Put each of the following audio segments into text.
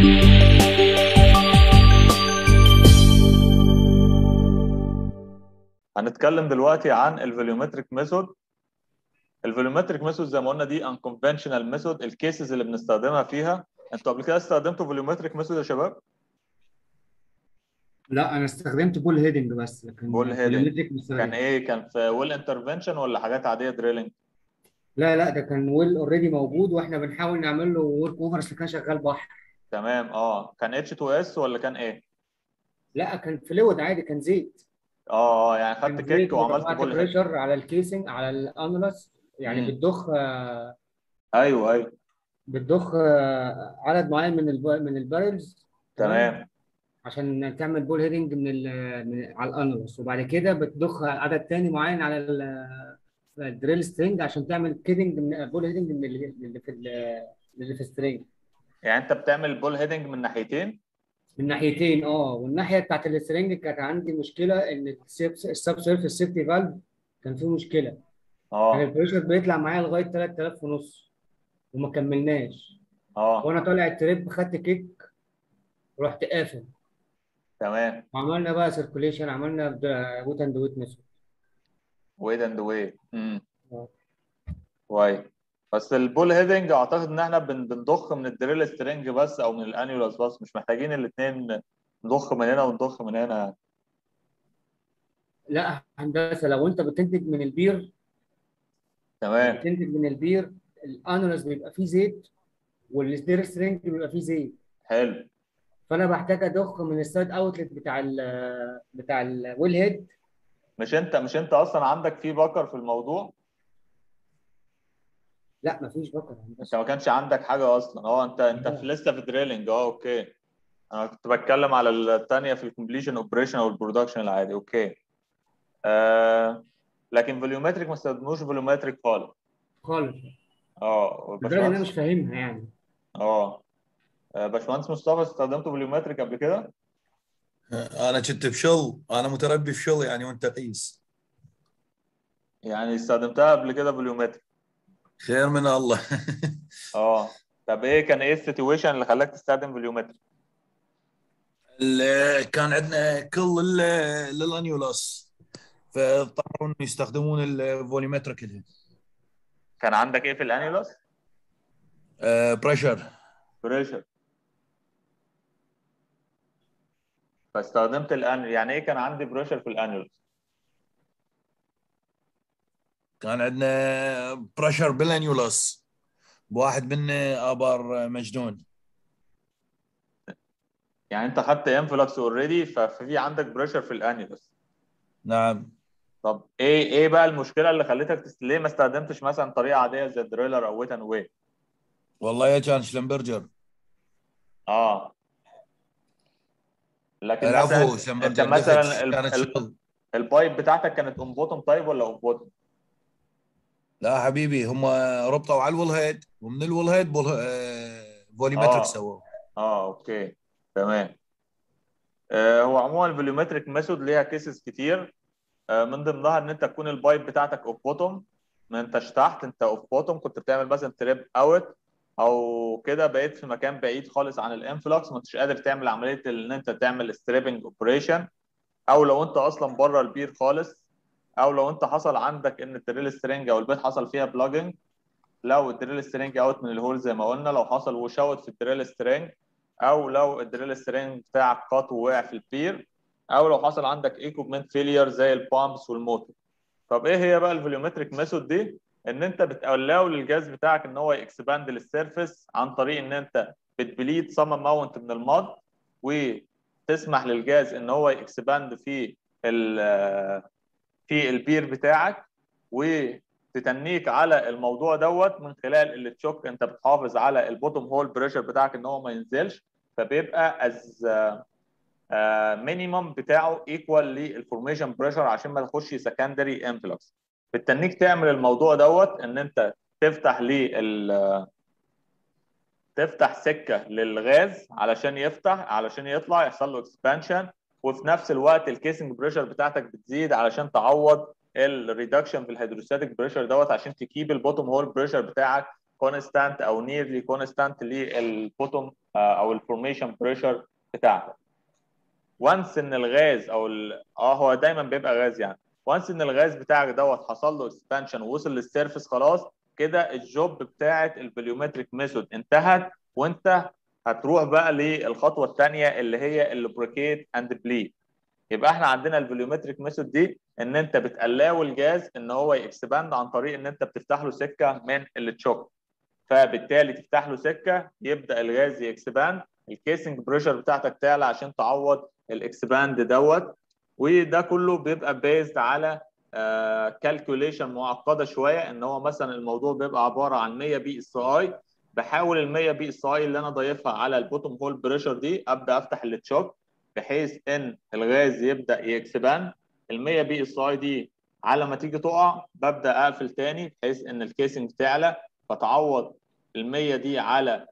هنتكلم دلوقتي عن الفوليومتريك ميثود الفوليومتريك ميثود زي ما قلنا دي unconventional ميثود الكيسز اللي بنستخدمها فيها انتوا قبل كده استخدمتوا فوليومتريك ميثود يا شباب لا انا استخدمت بول هيدنج بس لكن بول هيدنج فوليومتريك مش كان استخدمت. ايه كان في ويل انترفنشن ولا حاجات عاديه دريلنج لا لا ده كان ويل اوريدي موجود واحنا بنحاول نعمل له ورك اوفر بس كان شغال بحر تمام اه كان اتش 2 اس ولا كان ايه لا كان فلويد عادي كان زيت اه اه يعني خدت كان كيك زيت وعملت ورفعت بول هيد بريشر على الكيسنج على الانولس يعني مم. بتضخ آه، ايوه ايوه بتضخ آه، عدد معين من الب... من البارلز تمام عشان تعمل بول هيدنج من, ال... من على الانولس وبعد كده بتضخ عدد تاني معين على ال- الدريل سترينج عشان تعمل كيدنج من بول هيدنج من اللي اللي في ال- اللي في السترينج يعني انت بتعمل بول هيدنج من ناحيتين من ناحيتين اه والناحيه بتاعت السترينج كانت عندي مشكله ان السب سيرفيس سيفتي فالف كان فيه مشكله كان اه البريشر بيطلع معايا لغايه 3000 ونص وما كملناش اه وانا طالع التريب خدت كيك ورحت قافل تمام وعملنا بقى سيركوليشن عملنا ويت اند ويت ميثود ويت اند ويت امم آه. كويس بس البول هيدنج اعتقد ان احنا بن- بنضخ من الدريل سترينج بس او من الانيولاس بس مش محتاجين الاثنين نضخ من هنا ونضخ من هنا لا هندسه لو انت بتنتج من البير تمام بتنتج من البير الانولس بيبقى فيه زيت والستير سترينج بيبقى فيه زيت حلو فانا بحتاج اضخ من السايد اوتلت بتاع ال بتاع الويل هيد مش انت مش انت اصلا عندك في بكر في الموضوع لا مفيش بكر انت هندسه ما كانش عندك حاجه اصلا اه انت انت في لسه في دريلنج اه اوكي انا كنت بتكلم على الثانيه في الكومبليشن اوبريشن او البرودكشن العادي اوكي آه لكن فوليومتريك ما استخدموش فوليومتريك خالص خالص اه لدرجه ان انا باشمهندس مش فاهمها يعني اه آه، باشمهندس مصطفى استخدمت فوليومتريك قبل كده انا كنت بشغل انا متربي في شغل يعني وانت قيس يعني استخدمتها قبل كده فوليومتريك خير من الله اه طب ايه كان ايه السيتويشن اللي خلاك تستخدم فوليومتريك ال- كان عندنا كل ال- للانيولاس فاضطروا انه يستخدمون الفوليومتريك اللي كان عندك ايه في الانيولاس بريشر بريشر فاستخدمت الان يعني ايه كان عندي بريشر في الانيولاس كان عندنا بريشر بالانيولاس بواحد منا ابر مجنون يعني انت خدت انفلكس اوريدي ففي عندك بريشر في الانيولاس نعم طب ايه ايه بقى المشكله اللي خلتك تست... ليه ما استخدمتش مثلا طريقه عاديه زي الدريلر او ويت اند ويت والله يا كان شلمبرجر اه لكن العفو مثلا انت شلمبرجر مثلا دفت ال- كانت ال- شغل البايب بتاعتك كانت اون بوتوم تايب ولا اون بوتوم لا حبيبي هم ربطوا على الول هيد ومن الول هيد بول... آه... فوليومتريك اه سووا اه اوكي تمام آه هو عموما الفوليومتريك ميثود ليها كيسز كتير آه من ضمنها ان انت تكون البايب بتاعتك اوف بوتوم ما انتش تحت انت اوف بوتوم كنت بتعمل مثلا تريب اوت او كده بقيت في مكان بعيد خالص عن الانفلكس ما انتش قادر تعمل عمليه ان انت تعمل ستريبنج اوبريشن او لو انت اصلا بره البير خالص او لو انت حصل عندك ان الدريل سترينج او البيت حصل فيها بلاجنج لو الدريل سترينج اوت من الهول زي ما قلنا لو حصل وش اوت في الدريل سترينج او لو الدريل سترينج بتاعك قط ووقع في البير او لو حصل عندك ايكوبمنت فيلير زي البامبس والموتور طب ايه هي بقى الفوليومتريك ميثود دي ان انت بتقلاو للجهاز بتاعك ان هو يكسباند للسيرفيس عن طريق ان انت بتبليد صم اماونت من المض وتسمح للجهاز ان هو يكسباند في ال- في البير بتاعك وتتنيك على الموضوع دوت من خلال التشوك انت بتحافظ على البوتوم هول بريشر بتاعك ان هو ما ينزلش فبيبقى از مينيمم بتاعه ايكوال للفورميشن بريشر عشان ما تخش سكندري انفلكس بالتنيك تعمل الموضوع دوت ان انت تفتح لل تفتح سكه للغاز علشان يفتح علشان يطلع يحصل له اكسبانشن وفي نفس الوقت الكيسنج بريشر بتاعتك بتزيد علشان تعوض الريدكشن في الهيدروستاتيك بريشر دوت عشان تكيب البوتوم هول بريشر بتاعك كونستانت او نيرلي كونستانت للبوتوم او الفورميشن بريشر بتاعتك وانس ان الغاز او ال... اه هو دايما بيبقى غاز يعني وانس ان الغاز بتاعك دوت حصل له اكسبانشن ووصل للسيرفس خلاص كده الجوب بتاعت الفوليومتريك ميثود انتهت وانت هتروح بقى للخطوه الثانيه اللي هي اللوبريكيت اند بليد يبقى احنا عندنا الفوليومتريك ميثود دي ان انت بتقلاو الجاز ان هو يكسباند عن طريق ان انت بتفتح له سكه من التشوك فبالتالي تفتح له سكه يبدا الغاز يكسباند الكيسنج بريشر بتاعتك تعلى عشان تعوض الاكسباند دوت وده كله بيبقى بيزد على كالكوليشن uh, معقده شويه ان هو مثلا الموضوع بيبقى عباره عن 100 بي اس اي بحاول ال 100 بي اس اي اللي انا ضايفها على البوتوم هول بريشر دي ابدا افتح التشوك بحيث ان الغاز يبدا يكسباند ال 100 بي اس اي دي على ما تيجي تقع ببدا اقفل تاني بحيث ان الكيسنج تعلى فتعوض ال 100 دي على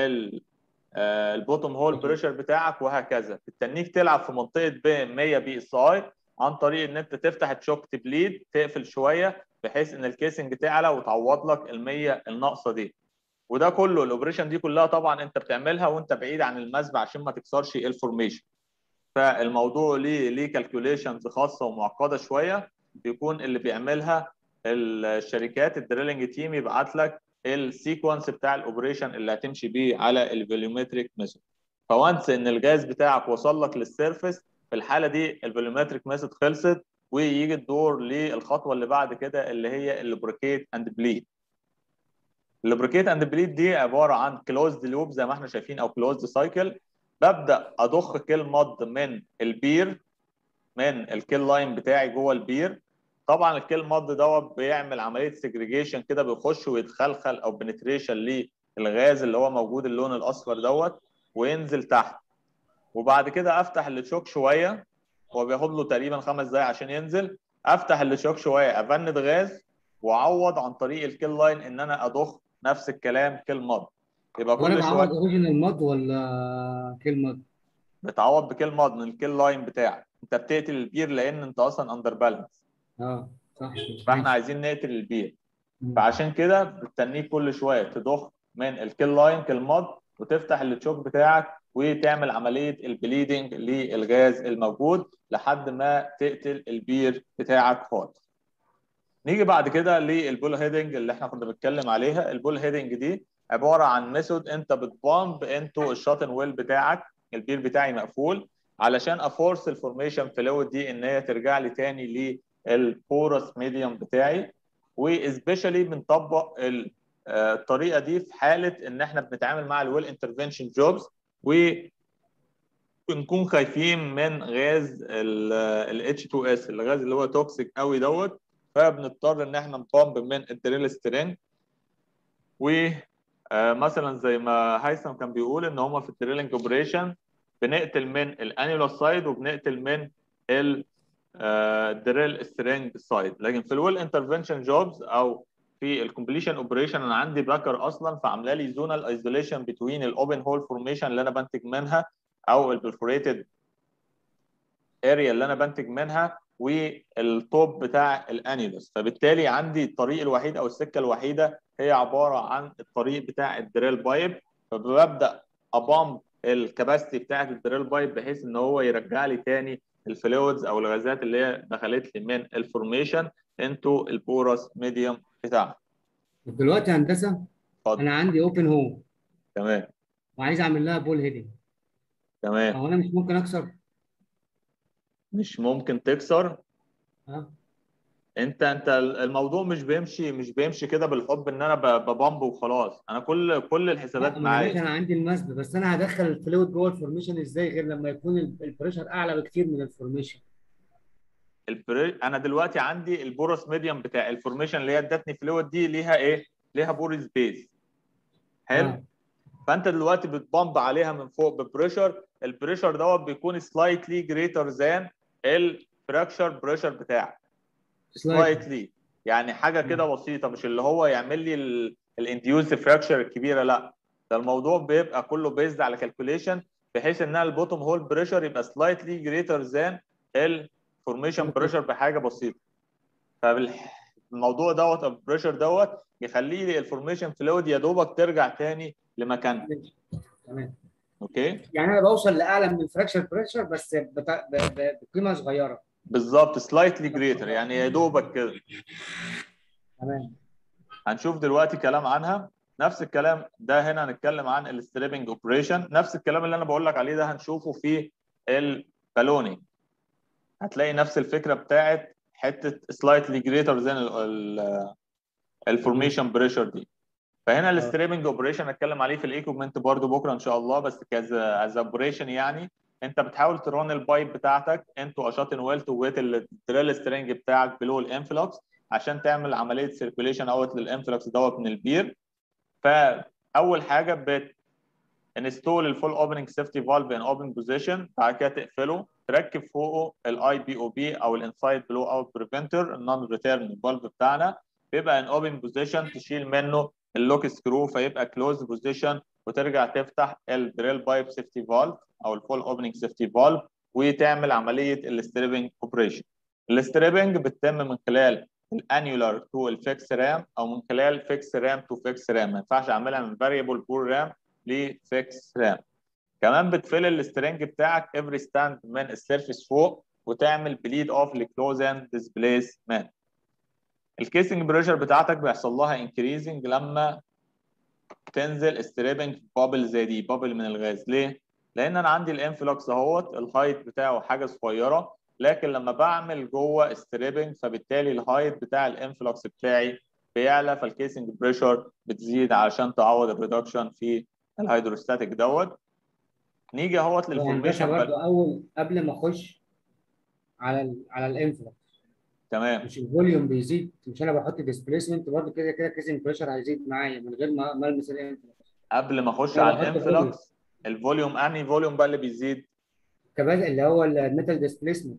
البوتوم هول بريشر بتاعك وهكذا التنيك تلعب في منطقه ب 100 بي اس اي عن طريق ان انت تفتح التشوك تبليد تقفل شويه بحيث ان الكيسنج تعلى وتعوض لك ال 100 الناقصه دي وده كله الاوبريشن دي كلها طبعا انت بتعملها وانت بعيد عن المسبح عشان ما تكسرش الفورميشن فالموضوع ليه ليه كالكوليشنز خاصه ومعقده شويه بيكون اللي بيعملها الشركات الدريلنج تيم يبعت لك السيكونس بتاع الاوبريشن اللي هتمشي بيه على الفوليومتريك ميثود فوانس ان الجاز بتاعك وصل لك للسيرفس في الحاله دي الفوليومتريك ميثود خلصت ويجي الدور للخطوه اللي بعد كده اللي هي اللوبريكيت اند بليد اللوبريكيت اند بليد دي عباره عن كلوزد لوب زي ما احنا شايفين او كلوزد سايكل ببدا اضخ كيل مض من البير من الكيل لاين بتاعي جوه البير طبعا الكيل مض دوت بيعمل عمليه سيجريجيشن كده بيخش ويتخلخل او بنتريشن للغاز اللي هو موجود اللون الاصفر دوت وينزل تحت وبعد كده افتح التشوك شويه هو بياخد له تقريبا خمس دقايق عشان ينزل افتح التشوك شويه افند غاز واعوض عن طريق الكيل لاين ان انا اضخ نفس الكلام كيل مض يبقى وانا كل شويه بعوض اوريجينال مود ولا كيل مود؟ بتعوض بكيل مض من الكيل لاين بتاعك انت بتقتل البير لان انت اصلا اندر بالانس اه صح فاحنا عايزين نقتل البير مم. فعشان كده بتستنيك كل شويه تضخ من الكيل لاين كيل مض وتفتح التشوك بتاعك وتعمل عمليه البليدنج للغاز الموجود لحد ما تقتل البير بتاعك خالص. نيجي بعد كده للبول هيدنج اللي احنا كنا بنتكلم عليها، البول هيدنج دي عباره عن ميثود انت بتبامب انتو الشاطن ويل بتاعك البير بتاعي مقفول علشان افورس الفورميشن فلويد دي ان هي ترجع لي تاني للبورس ميديوم بتاعي واسبيشالي بنطبق ال- آه، الطريقه دي في حاله ان احنا بنتعامل مع الويل انترفنشن جوبز ونكون خايفين من غاز ال H2S الغاز اللي هو توكسيك قوي دوت فبنضطر ان احنا نبامب من الدريل سترينج و آه، مثلا زي ما هيثم كان بيقول ان هم في الدريلنج اوبريشن بنقتل من الانيولار سايد وبنقتل من ال الدريل سترينج سايد لكن في الويل انترفنشن جوبز او في الكومبليشن اوبريشن انا عندي باكر اصلا فعامله لي زونال ايزوليشن بتوين الاوبن هول فورميشن اللي انا بنتج منها او البرفوريتد اريا اللي انا بنتج منها والتوب بتاع الانيولس فبالتالي عندي الطريق الوحيد او السكه الوحيده هي عباره عن الطريق بتاع الدريل بايب فببدا ابامب الكباستي بتاعت الدريل بايب بحيث ان هو يرجع لي تاني الفلويدز او الغازات اللي هي دخلت لي من الفورميشن انتو البورس ميديوم بتاعها طب دلوقتي يا هندسه اتفضل انا عندي اوبن هوم تمام وعايز اعمل لها بول هيدنج تمام هو انا مش ممكن اكسر مش ممكن تكسر ها انت انت الموضوع مش بيمشي مش بيمشي كده بالحب ان انا ب- ببامب وخلاص انا كل كل الحسابات لا معلش معايا انا عندي المسد بس انا هدخل الفلويد جوه الفورميشن ازاي غير لما يكون ال- البريشر اعلى بكتير من الفورميشن البري... انا دلوقتي عندي البورس ميديوم بتاع الفورميشن اللي هي ادتني فلويد دي ليها ايه؟ ليها بورس بيز حلو آه. فانت دلوقتي بتبامب عليها من فوق ببريشر البريشر دوت بيكون سلايتلي جريتر ذان الفراكشر بريشر بتاعك سلايتلي يعني حاجه كده بسيطه مش اللي هو يعمل لي الانديوز فراكشر الكبيره لا ده الموضوع بيبقى كله بيزد على كالكوليشن بحيث ان البوتوم هول بريشر يبقى سلايتلي جريتر ذان الفورميشن بريشر بحاجه بسيطه فالموضوع دوت البريشر دوت يخلي لي الفورميشن فلويد يا دوبك ترجع تاني لمكانها تمام اوكي يعني انا بوصل لاعلى من الفراكشر بريشر بس بتا- ب- ب- بقيمه صغيره بالظبط سلايتلي جريتر يعني يا دوبك كده تمام هنشوف دلوقتي كلام عنها نفس الكلام ده هنا هنتكلم عن الستريبنج اوبريشن نفس الكلام اللي انا بقول لك عليه ده هنشوفه في البالونينج هتلاقي نفس الفكره بتاعت حته سلايتلي جريتر ذان الفورميشن بريشر دي فهنا الستريبنج اوبريشن هتكلم عليه في الايكوبمنت برضو بكره ان شاء الله بس كاز از اوبريشن يعني انت بتحاول ترون البايب بتاعتك انتو اشاطن ويل تو ويت الدريل سترينج بتاعك بلو الانفلوكس عشان تعمل عمليه سيركوليشن اوت للانفلوكس دوت من البير فاول حاجه بت انستول الفول اوبننج سيفتي فالف ان اوبن بوزيشن بعد كده تقفله تركب فوقه الاي بي او بي او الانسايد بلو اوت بريفنتر النون ريتيرن فالف بتاعنا بيبقى ان اوبن بوزيشن تشيل منه اللوك سكرو فيبقى كلوز بوزيشن وترجع تفتح الدريل بايب سيفتي فالف او الفول اوبننج سيفتي فالف وتعمل عمليه الستريبنج اوبريشن الستريبنج بتتم من خلال الانيولار تو الفيكس رام او من خلال فيكس رام تو فيكس رام ما ينفعش اعملها من فاريبل بور رام لفيكس رام كمان بتفل السترنج بتاعك افري ستاند من السيرفيس فوق وتعمل بليد اوف لكلوز اند ديسبليسمنت الكيسنج بريشر بتاعتك بيحصل لها انكريزنج لما تنزل ستريبنج بابل زي دي بابل من الغاز ليه؟ لان انا عندي الانفلوكس اهوت الهايت بتاعه حاجه صغيره لكن لما بعمل جوه ستريبنج فبالتالي الهايت بتاع الانفلوكس بتاعي بيعلى فالكيسنج بريشر بتزيد علشان تعوض الريدكشن في الهيدروستاتيك دوت نيجي اهوت يعني باشا للفورميشن برضو اول قبل ما اخش على ال على الانفلكس تمام مش الفوليوم بيزيد مش انا بحط ديسبيسمنت برضو كده كده كيسنج بريشر هيزيد معايا من غير ما ما البس الانفلكس قبل ما اخش أنا على بحط الانفلوكس الفوليوم انهي فوليوم بقى اللي بيزيد كمان اللي هو الميتال ديسبيسمنت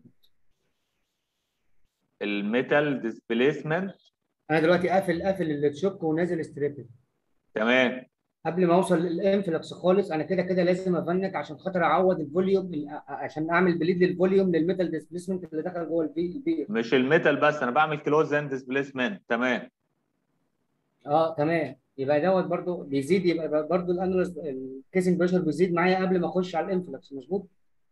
الميتال ديسبيسمنت انا دلوقتي قافل قافل التشوك ونازل ستريبنج تمام قبل ما اوصل للانفلكس خالص انا كده كده لازم افنك عشان خاطر اعوض الفوليوم ال- عشان اعمل بليد للفوليوم للميتال ديسبيسمنت اللي دخل جوه البي البي مش الميتال بس انا بعمل كلوز اند ديسبيسمنت تمام اه تمام يبقى دوت برضو بيزيد يبقى برضو الانولس الكيسنج بريشر بيزيد معايا قبل ما اخش على الانفلكس مظبوط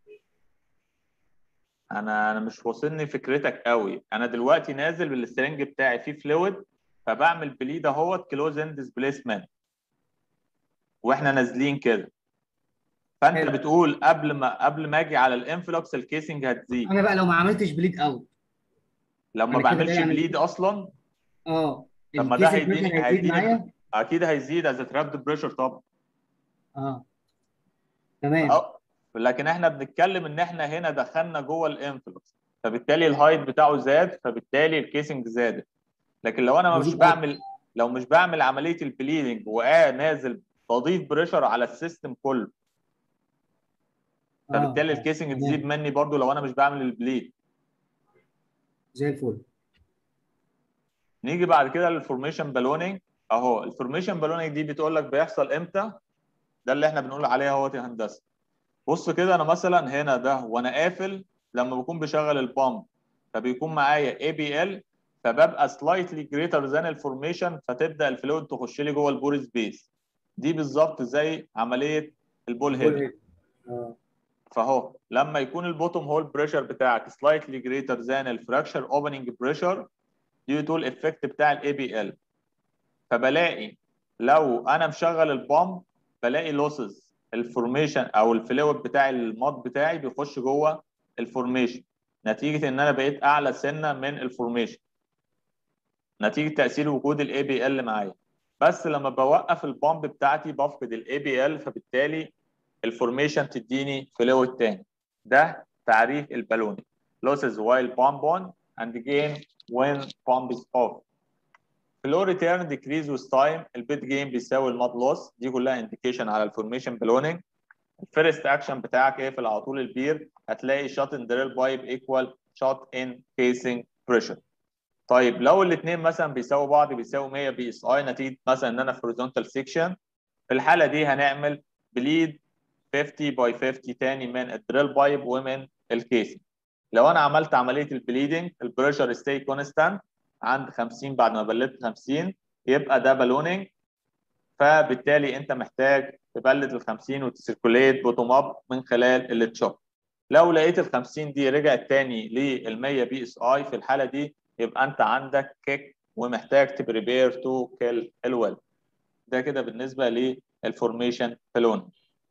انا انا مش واصلني فكرتك قوي انا دلوقتي نازل بالسترنج بتاعي فيه فلويد فبعمل بليد اهوت كلوز اند ديسبيسمنت واحنا نازلين كده فانت حلو. بتقول قبل ما قبل ما اجي على الانفلوكس الكيسنج هتزيد انا بقى لو ما عملتش بليد اوت لو ما أنا كده بعملش ده يعني- بليد اصلا اه طب ما ده الكيسنج هيديني بريشر هيزيد هيديني معايا اكيد هيزيد از ترابد بريشر طبعا اه تمام أو لكن احنا بنتكلم ان احنا هنا دخلنا جوه الانفلوكس فبالتالي الهايت بتاعه زاد فبالتالي الكيسنج زادت لكن لو انا مش يزيد بعمل لو مش بعمل عمليه البليدنج وقاعد نازل بضيف بريشر على السيستم كله فبالتالي آه. الكيسنج تمام. تزيد مني برضو لو انا مش بعمل البليد زي الفل نيجي بعد كده للفورميشن بالونينج اهو الفورميشن بالونينج دي بتقول لك بيحصل امتى ده اللي احنا بنقول عليه اهوت يا هندسه بص كده انا مثلا هنا ده وانا قافل لما بكون بشغل البامب فبيكون معايا اي بي ال فببقى سلايتلي جريتر ذان الفورميشن فتبدا الفلويد تخش لي جوه البور سبيس دي بالظبط زي عمليه البول هيد اه فهو لما يكون البوتوم هول بريشر بتاعك سلايتلي جريتر ذان الفراكشر اوبننج بريشر دي تقول افكت بتاع الاي بي ال فبلاقي لو انا مشغل البامب بلاقي لوسز الفورميشن او الفلويد بتاع الماد بتاعي بيخش جوه الفورميشن نتيجه ان انا بقيت اعلى سنه من الفورميشن نتيجه تاثير وجود الاي بي ال معايا بس لما بوقف البامب بتاعتي بفقد الاي بي ال فبالتالي الفورميشن تديني فلويد تاني ده تعريف البالون losses while pump on and gain when pump is off flow return decrease with time البيت جيم بيساوي الماد لوس دي كلها انديكيشن على الفورميشن بالونينج الفيرست اكشن بتاعك اقفل على طول البير هتلاقي شوت ان دريل بايب ايكوال شوت ان كيسنج بريشر طيب لو الاثنين مثلا بيساووا بعض بيساووا 100 بي اس اي نتيجه مثلا ان انا في هوريزونتال سيكشن في الحاله دي هنعمل بليد 50 باي 50 تاني من الدريل بايب ومن الكيسنج لو انا عملت عمليه البليدنج البريشر ستي كونستانت عند 50 بعد ما بلدت 50 يبقى ده بالونينج فبالتالي انت محتاج تبلد ال 50 وتسيركوليت بوتوم اب من خلال التشوك لو لقيت ال 50 دي رجعت تاني لل 100 بي اس اي في الحاله دي يبقى انت عندك كيك ومحتاج تبريبير تو كيل الويل ده كده بالنسبه للفورميشن فلون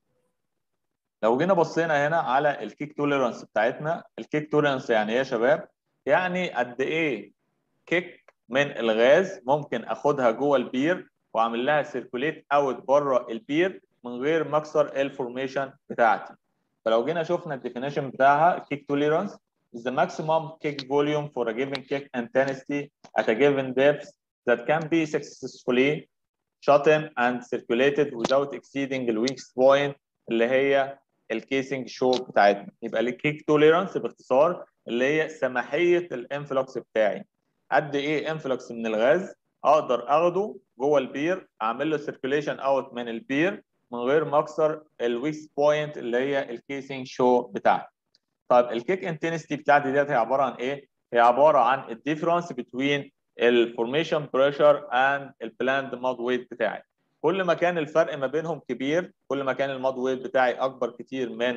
لو جينا بصينا هنا على الكيك توليرانس بتاعتنا الكيك توليرانس يعني ايه يا شباب يعني قد ايه كيك من الغاز ممكن اخدها جوه البير واعمل لها سيركوليت اوت بره البير من غير ما اكسر الفورميشن بتاعتي فلو جينا شفنا الديفينيشن بتاعها كيك توليرانس is the maximum kick volume for a given kick intensity at a given depth that can be successfully shot in and circulated without exceeding the weakest point اللي هي الكيسنج شو بتاعتنا يبقى الكيك توليرانس باختصار اللي هي سماحيه الانفلوكس بتاعي قد ايه انفلوكس من الغاز اقدر اخده جوه البير اعمل له سيركيوليشن اوت من البير من غير ما اكسر الويكس بوينت اللي هي الكيسنج شو بتاعتي طيب الكيك انتنستي بتاعتي ديت هي عباره عن ايه؟ هي عباره عن الديفرنس بين الفورميشن بريشر اند البلاند ماد ويت بتاعي كل ما كان الفرق ما بينهم كبير كل ما كان الماد ويت بتاعي اكبر كتير من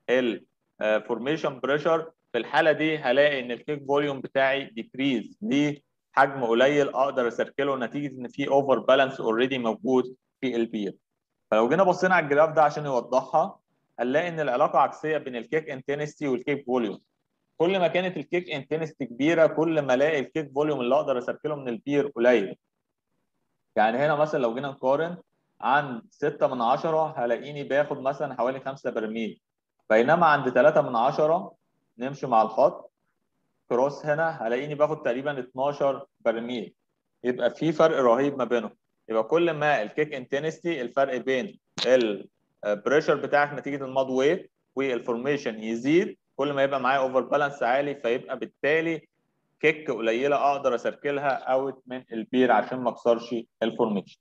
الفورميشن بريشر في الحاله دي هلاقي ان الكيك فوليوم بتاعي ديكريز ليه حجم قليل اقدر اسركله نتيجه ان في اوفر بالانس اوريدي موجود في البير فلو جينا بصينا على الجراف ده عشان يوضحها هنلاقي ان العلاقه عكسيه بين الكيك انتنستي والكيك فوليوم كل ما كانت الكيك انتنستي كبيره كل ما الاقي الكيك فوليوم اللي اقدر اسركله من البير قليل يعني هنا مثلا لو جينا نقارن عند 6 من 10 هلاقيني باخد مثلا حوالي 5 برميل بينما عند 3 من 10 نمشي مع الخط كروس هنا هلاقيني باخد تقريبا 12 برميل يبقى في فرق رهيب ما بينهم يبقى كل ما الكيك انتنستي الفرق بين البريشر بتاعك نتيجه الماد ويت والفورميشن يزيد كل ما يبقى معايا اوفر بالانس عالي فيبقى بالتالي كيك قليله اقدر اسركلها اوت من البير عشان ما اكسرش الفورميشن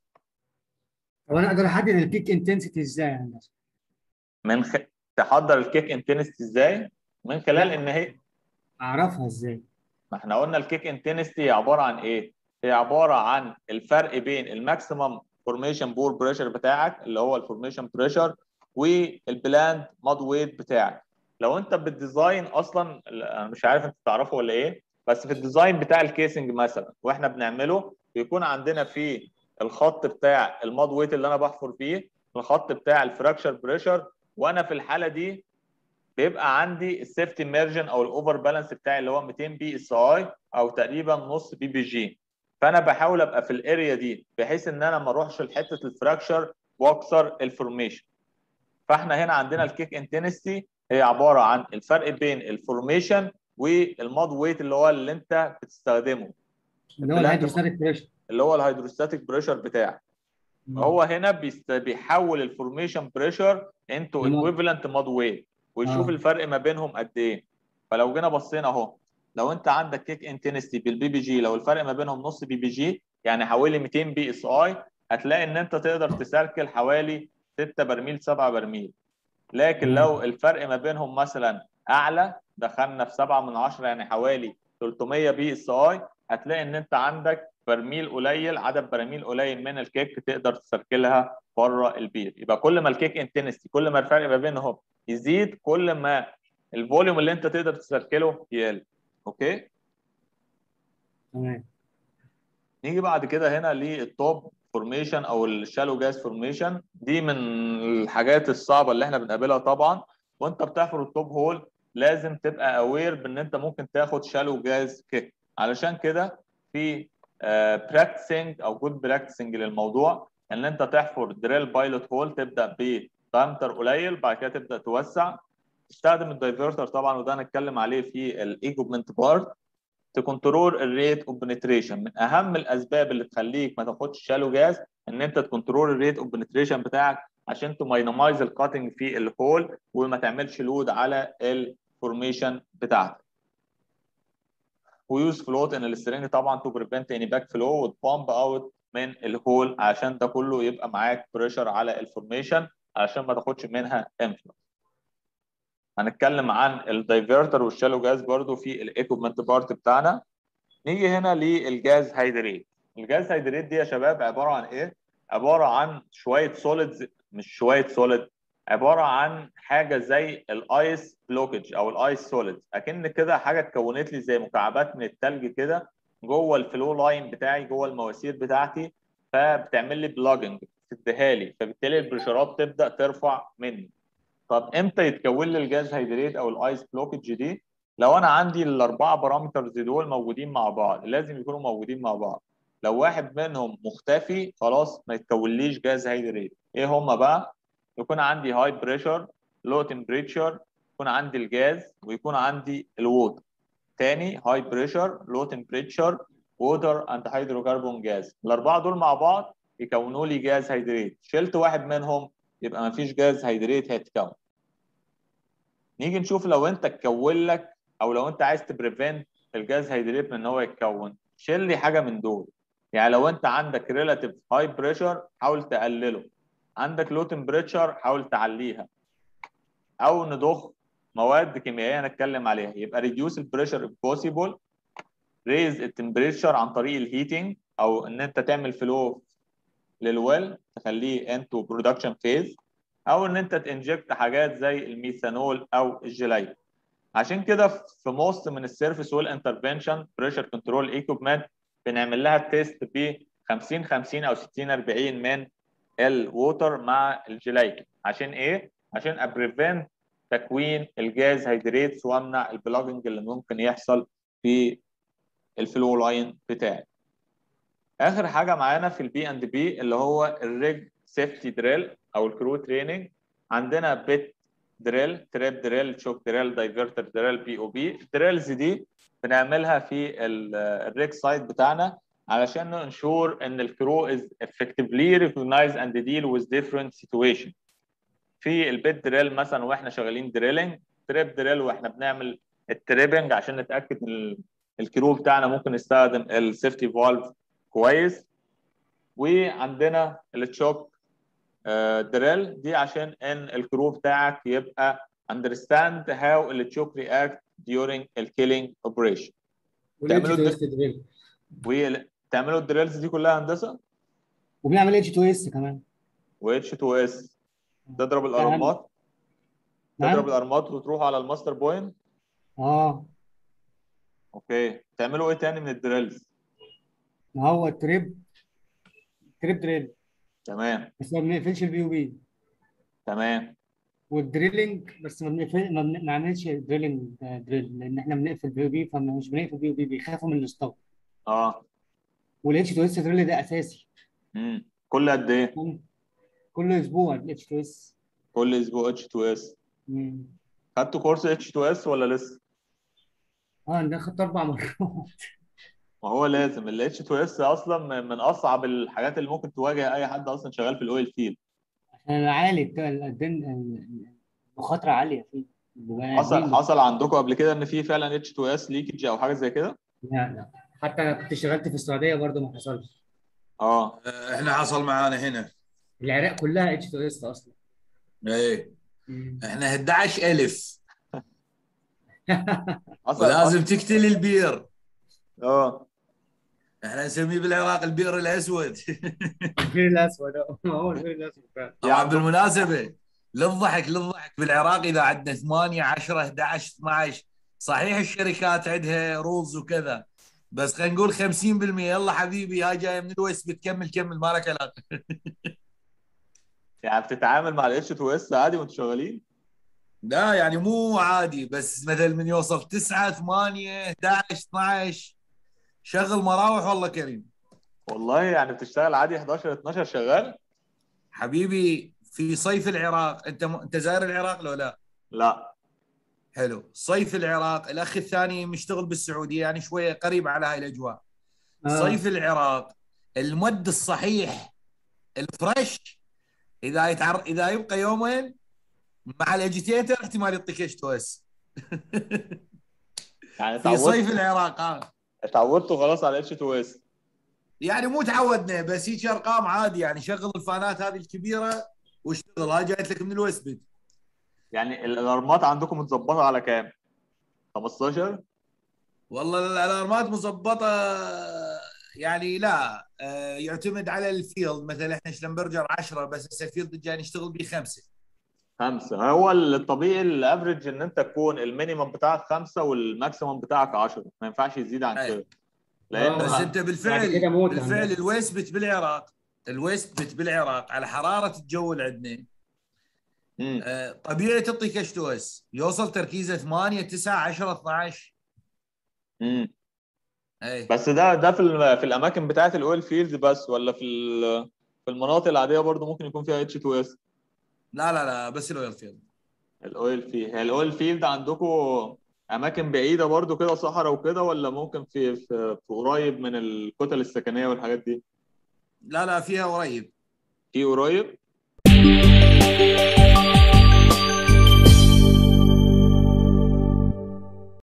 طب انا اقدر احدد الكيك انتنسيتي ازاي يا هندسه؟ من خ... تحضر الكيك انتنستي ازاي من خلال لا. ان هي اعرفها ازاي؟ ما احنا قلنا الكيك انتنستي هي عباره عن ايه هي عباره عن الفرق بين الماكسيمم فورميشن بور بريشر بتاعك اللي هو الفورميشن بريشر والبلاند ماد ويت بتاعك لو انت بالديزاين اصلا انا مش عارف انت تعرفه ولا ايه بس في الديزاين بتاع الكيسنج مثلا واحنا بنعمله بيكون عندنا في الخط بتاع الماد ويت اللي انا بحفر فيه الخط بتاع الفراكشر بريشر وانا في الحاله دي بيبقى عندي السيفتي مارجن او الاوفر بالانس بتاعي اللي هو 200 بي اس اي او تقريبا نص بي بي جي فانا بحاول ابقى في الاريا دي بحيث ان انا ما اروحش لحته الفراكشر واكسر الفورميشن فاحنا هنا عندنا الكيك انتنستي هي عباره عن الفرق بين الفورميشن والماد ويت اللي هو اللي انت بتستخدمه اللي هو الهيدروستاتيك بريشر اللي هو الهيدروستاتيك بريشر بتاعك هو هنا بيست... بيحول الفورميشن بريشر انتو لماد. ايكويفالنت ماد ويت ويشوف آه. الفرق ما بينهم قد ايه فلو جينا بصينا اهو لو انت عندك كيك انتنستي بالبي بي جي لو الفرق ما بينهم نص بي بي جي يعني حوالي 200 بي اس اي هتلاقي ان انت تقدر تسركل حوالي 6 برميل 7 برميل لكن مم. لو الفرق ما بينهم مثلا اعلى دخلنا في 7 من 10 يعني حوالي 300 بي اس اي هتلاقي ان انت عندك برميل قليل عدد براميل قليل من الكيك تقدر تسركلها بره البير يبقى كل ما الكيك انتنستي كل ما الفرق ما بينهم يزيد كل ما الفوليوم اللي انت تقدر تسركله يقل اوكي تمام نيجي بعد كده هنا للتوب فورميشن او الشالو جاز فورميشن دي من الحاجات الصعبه اللي احنا بنقابلها طبعا وانت بتحفر التوب هول لازم تبقى اوير بان انت ممكن تاخد شالو جاز كيك علشان كده في براكتسنج او جود براكتسنج للموضوع ان انت تحفر دريل بايلوت هول تبدا بدايمتر قليل بعد كده تبدا توسع تستخدم الدايفرتر طبعا وده هنتكلم عليه في الايكوبمنت بارت تكنترول الريت اوف بنتريشن من اهم الاسباب اللي تخليك ما تاخدش شالو جاز ان انت تكنترول الريت اوف بنتريشن بتاعك عشان تماينمايز الكاتنج في الهول وما تعملش لود على الفورميشن بتاعتك ويوز فلوت ان السترينج طبعا تو بريفنت اني باك فلو وتبامب اوت من الهول عشان ده كله يبقى معاك بريشر على الفورميشن عشان ما تاخدش منها انفلو هنتكلم عن الدايفرتر والشالو جاز برضو في الايكوبمنت بارت بتاعنا نيجي هنا للجاز هيدريت الجاز هيدريت دي يا شباب عباره عن ايه عباره عن شويه سوليدز مش شويه سوليد عباره عن حاجه زي الايس بلوكج او الايس سوليد اكن كده حاجه اتكونت لي زي مكعبات من الثلج كده جوه الفلو لاين بتاعي جوه المواسير بتاعتي فبتعمل لي بلوجنج بتديها لي فبالتالي البريشرات تبدا ترفع مني طب امتى يتكون لي الجاز هيدريت او الايس بلوكج دي لو انا عندي الاربعه بارامترز دول موجودين مع بعض لازم يكونوا موجودين مع بعض لو واحد منهم مختفي خلاص ما يتكونليش جاز هيدريت ايه هما بقى يكون عندي هاي بريشر لو تمبريتشر يكون عندي الجاز ويكون عندي الووتر تاني هاي بريشر لو تمبريتشر ووتر اند هيدروكربون جاز الاربعه دول مع بعض يكونوا لي جاز هيدريت شلت واحد منهم يبقى ما فيش جاز هيدريت هيتكون نيجي نشوف لو انت اتكون لك او لو انت عايز تبريفنت الجاز هيدريت من ان هو يتكون شيل لي حاجه من دول يعني لو انت عندك ريلاتيف هاي بريشر حاول تقلله عندك لو تمبريتشر حاول تعليها او نضخ مواد كيميائيه نتكلم عليها يبقى ريديوس البريشر if possible ريز التمبريتشر عن طريق الهيتنج او ان انت تعمل فلو للويل تخليه انتو برودكشن فيز او ان انت تنجكت حاجات زي الميثانول او الجلايد عشان كده في موست من السيرفيس ويل انترفنشن بريشر كنترول ايكوبمنت بنعمل لها تيست ب 50 50 او 60 40 من الووتر مع الجلايكل عشان ايه؟ عشان ابريفنت تكوين الجاز هيدريتس وامنع البلوجنج اللي ممكن يحصل في الفلو لاين بتاعي. اخر حاجه معانا في البي اند بي اللي هو الريج سيفتي دريل او الكرو تريننج عندنا بيت دريل تريب دريل تشوك دريل دايفرتر دريل بي او بي الدريلز دي بنعملها في الريج سايت بتاعنا علشان ننشور ان الكرو از effectively recognize and deal with different situation في البيت دريل مثلا واحنا شغالين دريلنج تريب دريل واحنا بنعمل التريبنج عشان نتاكد ان الكرو بتاعنا ممكن يستخدم السيفتي فالف كويس وعندنا التشوك دريل دي عشان ان الكرو بتاعك يبقى understand how التشوك react during الكيلينج operation تعملوا دريل وتعملوا الدريلز دي كلها هندسه وبنعمل اتش 2 اس كمان و اتش 2 اس تضرب الارمات نعم. تضرب الارمات وتروح على الماستر بوينت اه اوكي تعملوا ايه تاني من الدريلز ما هو التريب تريب دريل تمام بس ما بنقفلش البي او بي تمام والدريلنج بس ما بنقفل ما بنعملش دريلنج دريل لان احنا بنقفل بي او بي فمش بنقفل بي او بي بيخافوا من الستوب اه والاتش 2 اس دريل ده اساسي امم كل قد ايه كل اسبوع الاتش 2 اس كل اسبوع اتش 2 اس خدتوا كورس اتش 2 اس ولا لسه اه ده خدت اربع مرات ما هو لازم ال اتش 2 اس اصلا من من اصعب الحاجات اللي ممكن تواجه اي حد اصلا شغال في الاويل فيل عشان عالي بتاع الدن المخاطره عاليه فيه بيبقى حصل قديم. حصل عندكم قبل كده ان في فعلا اتش 2 اس ليكج او حاجه زي كده لا لا حتى انا كنت اشتغلت في السعوديه برضه ما حصلش اه آه، احنا حصل معانا هنا العراق كلها اتش 2 اس اصلا ايه احنا 11000 حصل ولازم تقتل البير اه احنا نسميه بالعراق البير الاسود الفيل الاسود ما هو الفيل الاسود فعلا طبعا بالمناسبه للضحك للضحك بالعراق اذا عندنا 8 10 11 12 صحيح الشركات عندها رولز وكذا بس خلينا نقول 50% يلا حبيبي هاي جايه من الويست بتكمل كمل ما لك علاقه يعني بتتعامل مع الاتش 2 اس عادي وانتوا شغالين لا يعني مو عادي بس مثلا من يوصل 9 8 11 12 شغل مراوح والله كريم والله يعني بتشتغل عادي 11 12 شغال حبيبي في صيف العراق انت م... انت زاير العراق لو لا لا حلو صيف العراق الاخ الثاني مشتغل بالسعوديه يعني شويه قريب على هاي الاجواء آه. صيف العراق المد الصحيح الفريش اذا يتعر... اذا يبقى يومين مع الاجيتيتر احتمال يعطيك اتش تو اس يعني في صيف اتعودت العراق اه اتعودتوا خلاص على اتش 2 اس يعني مو تعودنا بس هيك ارقام عادي يعني شغل الفانات هذه الكبيره واشتغل هاي جايت لك من الويست يعني ال- الارمات عندكم متظبطه على كام 15 والله الالارمات مظبطه يعني لا آه، يعتمد على الفيلد مثلا احنا شلمبرجر 10 بس هسه الفيلد الجاي نشتغل بيه خمسه خمسه هو الطبيعي الافريج ان انت تكون المينيمم بتاعك خمسه والماكسيمم بتاعك 10 ما ينفعش يزيد عن أي. كده لان آه. بس انت بعد بالفعل كده موت بالفعل هندسة. الويست بت بالعراق الويست بت بالعراق على حراره الجو اللي عندنا مم. آه، طبيعي تعطي كشت اس يوصل تركيزه 8 9 10 12 مم. اي بس ده ده في ال- في الاماكن بتاعت الاويل فيلد بس ولا في ال- في المناطق العاديه برضو ممكن يكون فيها اتش 2 اس لا لا لا بس الاويل فيلد الاويل فيلد هي الاويل فيلد عندكم اماكن بعيده برضو كده صحراء وكده ولا ممكن في في, في قريب من الكتل السكنيه والحاجات دي لا لا فيها قريب في قريب